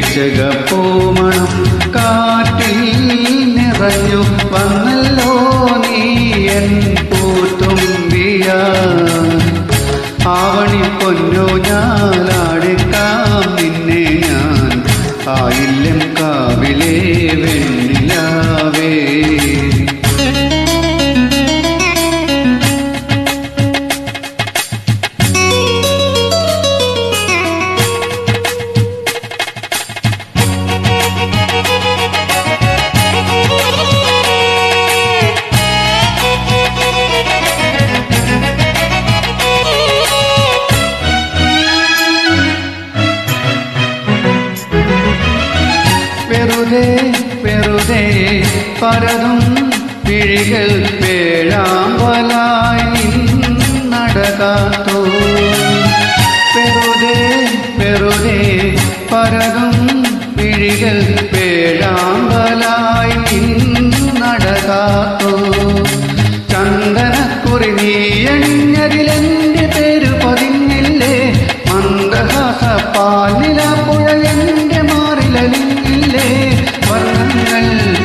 പിച്ചകപ്പൂമണം കാറ്റിൽ നിറഞ്ഞു വന്നല്ലോ നീ എൻ പൂത്തുമ്പിയ ആവണി പൊന്നു ഞാലാടിക്കാം നിന്നെ ഞാൻ ആയില്യം കാവിലെ വെണ്ണിലാവേ വെറുതെ വെറുതെ പരതും പിഴികൾ പേഴാമ്പലായി നടകാത്തോ വെറുതെ വെറുതെ പരതും പിഴികൾ പേഴാമ്പലായി നടകാത്തോ ചന്ദനക്കുറി നീ എണ്ണതിലെന്റെ പേര് പതിഞ്ഞില്ലേ മന്ദഹാസ പാലില പുഴ എന്റെ മാറിലലിഞ്ഞില്ലേ വർണ്ണങ്ങൾ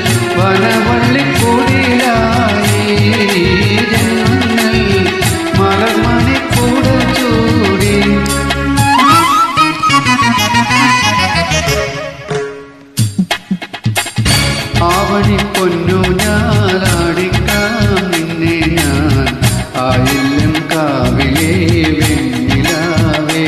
വനവള്ളിക്കൂടിലായി ജന്മങ്ങൾ മലർമണിക്കൂട ചൂടി ആവണി പൊന്നു ഞാലാടിക്കാം നിന്നെ ഞാൻ ആയില്യം കാവിലെ വെണ്ണിലാവേ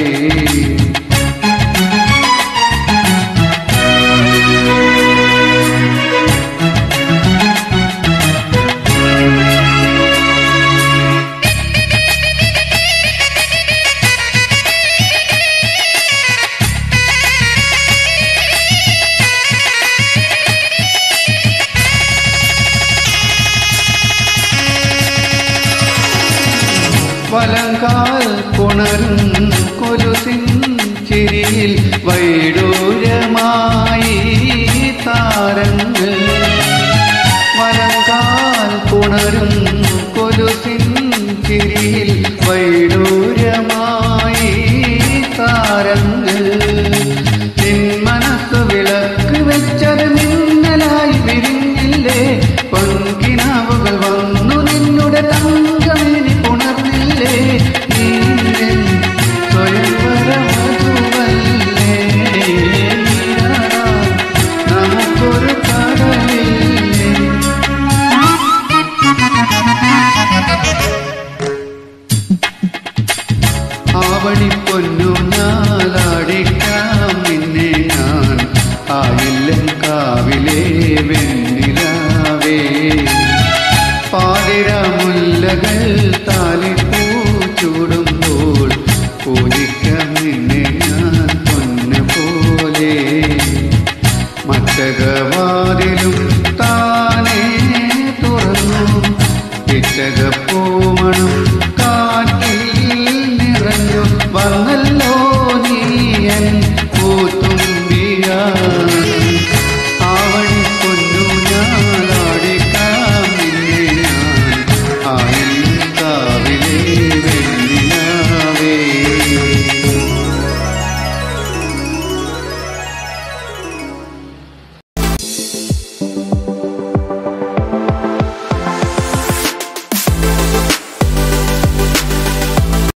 വലങ്കാൽ പുണരും കൊലുസിൻ ചിരിയിൽ വൈഡൂര്യമായി താരങ്ങൾ വലങ്കാൽ പുണരും കൊലുസിൻ ചിരിയിൽ വൈഡൂര്യമായി താരങ്ങൾ നിൻ മനസ്സ് വിളക്ക് വെച്ചത് മിന്നലായി വിരിഞ്ഞില്ലേ പൊൻകിനാവുകൾ വന്നു നിന്നുടെ തങ്കമേനി പുണർന്നില്ലേ നീ എൻ സ്വയംവര വധുവല്ലേ നീരാടാ നമുക്കൊരു കടലില്ലേ ആവണി പൊന്നു ഞാലാടിക്കാം നിന്നെ ഞാൻ ആയില്ലം കാവിലെ വെണ്ണിലാവേ പാതിര മുല്ലകൾ താലിപ്പൂ ചൂടുമ്പോൾ പൂജിക്കാം നിന്നെ ഞാൻ പൊന്നു പോലെ മറ്റകവാതിലും താനേ തുറന്നു പിച്ചകപ്പൂമണം കാറ്റിൽ നിറഞ്ഞു വന്നല്ലോ നീ എൻ പൂത്തുമ്പിയ